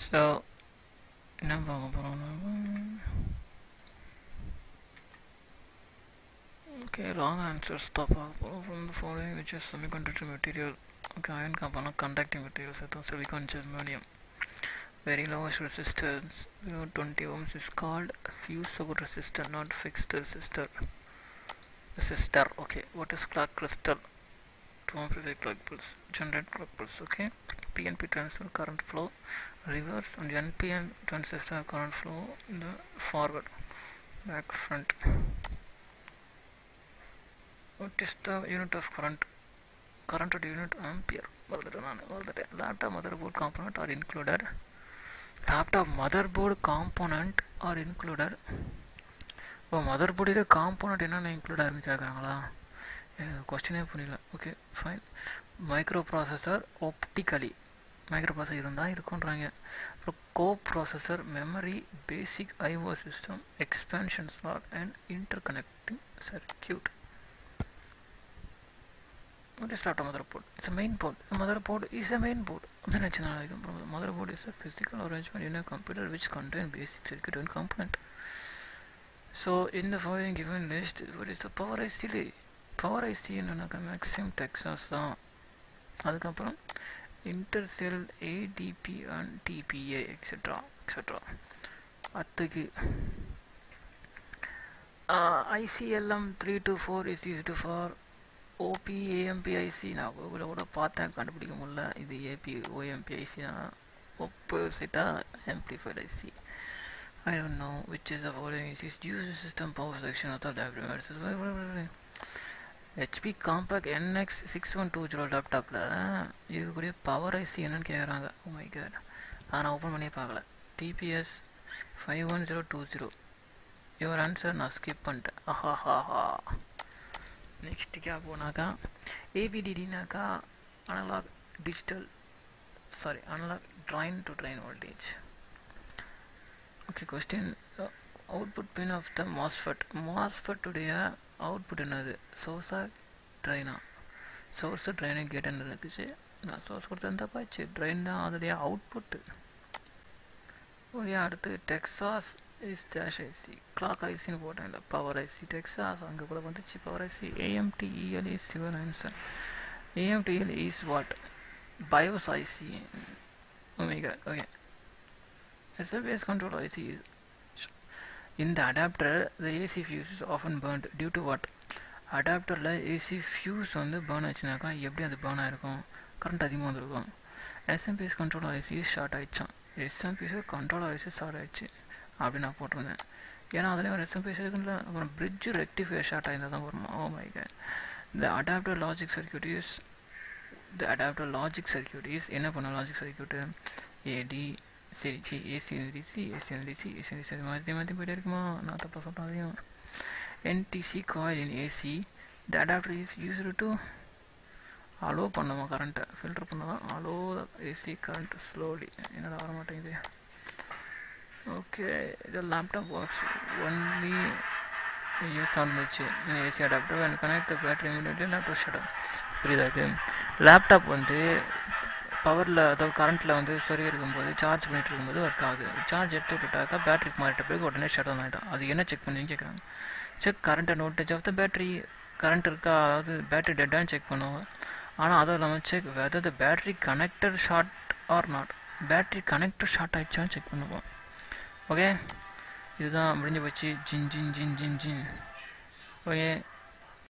So என்ன பார்க்க போகிறோம் ஓகே ராங் ஆன்சர்ஸ் தான் பார்க்க போகிறோம் from the following which is semiconductor material okay iron காம்பனா கண்டக்டிங் மெட்டீரியல்ஸ் எடுத்தோம் silicon germanium very lowest resistance below 20 ohms is called fusible resistor not fixed resistor resistor okay what is clock crystal to amplify clock pulse generate clock pulse okay pnp transfer current flow reverse and npn transistor current flow in the forward back front what is the unit of current current at unit ampere மறந்துட்டேன் நான் மறந்துட்டேன் laptop motherboard component are included laptop motherboard component are included oh மதர்போர்டில் component என்னென்ன include ஆரம்பிச்சிருக்காங்களா எனக்கு கொஸ்டினே புரியல okay fine microprocessor optically microprocessor இருந்தால் இருக்குன்றாங்க அப்புறம் coprocessor memory basic IO system expansion slot and interconnecting circuit What is not a motherboard? It's a main board. A motherboard is a main board. Then it's not like a motherboard is a physical arrangement in a computer which contain basic circuit and component. So in the following given list, what is the power IC? Power IC என்னன்னாக்கா maximum Texas தான் அதுக்கப்புறம் Intersil ADP and TPA etcetera etcetera அத்துக்கு ICLM three two four is used for OP AMP IC நான் கூகுளில் கூட பார்த்தேன் கண்டுபிடிக்க முடியல இது ஏபி ஓஎம்பிஐசி தான் opposite amplified IC. I don't know which is the following is user system power section of the library. HP Compaq NX six one two zero லேப்டாப்பில் இருக்கக்கூடிய பவர் ஐசி என்னன்னு கேட்குறாங்க ஓ மை காட் அதை நான் open பண்ணியே பார்க்கல TPS five one zero two zero your answer நான் skip பண்ணிட்டேன் ஆஹா ஹா நெக்ஸ்ட்டுக்கா போனாக்கா ஏபிடிடினாக்கா analog digital sorry analog drain to drain voltage okay question output pin of the MOSFET மாஸ்ஃபெட்டுடைய அவுட்புட் என்னது சோர்ஸா ட்ரைனா சோர்ஸு ட்ரைனு கேட்டுன்னு இருந்துச்சு நான் சோர்ஸ் கொடுத்தா பாச்சு ட்ரைன் தான் அதோடைய அவுட்புட்டு ஓகே அடுத்து Texas is dash IC clock ஐசின்னு போட்டேன் இல்லை பவர் ஐசி டெக்ஸாஸ் அங்கே கூட வந்துச்சு power IC AMTEL is your answer AMTL is what BIOS IC oh my god okay SLBS control IC is in the adapter the AC fuse is often burnt due to what அடாப்டரில் AC fuse வந்து burn ஆச்சுனாக்கா எப்படி அது burn ஆகிருக்கும் current அதிகமாக வந்துருக்கும் SMPS control IC short ஆகிடுச்சான் SMPS control IC short ஆகிடுச்சு அப்படி நான் போட்டிருந்தேன் ஏன்னா அதுலேயும் ஒரு எஸ்எம்பிஎஸ் இருக்குல்ல அப்புறம் பிரிட்ஜ் ரெக்டிஃபையர் ஷார்ட் ஆகிருந்தால் தான் வருமா oh my cut the adapter logic circuit is the adapter logic circuit is என்ன பண்ண லாஜிக் சர்க்கியூட்டு ஏடி சரி சி AC DC AC DC AC DC அது மாற்றி மாற்றி போயிட்டே இருக்குமா நான் தப்பாக சொல்கிறேன் அதையும் NTC coil in AC the adapter is used to allow பண்ணுமா கரண்ட்டை ஃபில்டர் பண்ணதான் அலோ ஏசி கரண்ட் ஸ்லோலி என்னடா வர மாட்டேங்குது ஓகே இது லேப்டாப் ஒர்க்ஸ் ஒன்லி யூஸ் ஆனிச்சு AC adapter and connect the battery immediately laptop shut புரியுதாக்கு லேப்டாப் வந்து பவரில் அதாவது கரண்ட்டில் வந்து சரி இருக்கும்போது சார்ஜ் பண்ணிட்டு இருக்கும்போது ஒர்க் ஆகுது சார்ஜ் எடுத்து விட்டுட்டாக்கா பேட்டரிக்கு மாறிட்ட பிறகு உடனே ஷட் டவுன் ஆகிடும் அது என்ன செக் பண்ணி கேட்குறாங்க check current and voltage of the battery current இருக்கா அதாவது பேட்டரி டெட்டான்னு செக் பண்ணுவோம் ஆனால் அதுவும் இல்லாமல் check whether the battery connector short or not battery connector short ஆகிடுச்சான்னு செக் பண்ணுவோம் ஓகே இதுதான் முடிஞ்சு போச்சு ஜின் ஜின் ஜின் ஜின் ஜின் ஓகே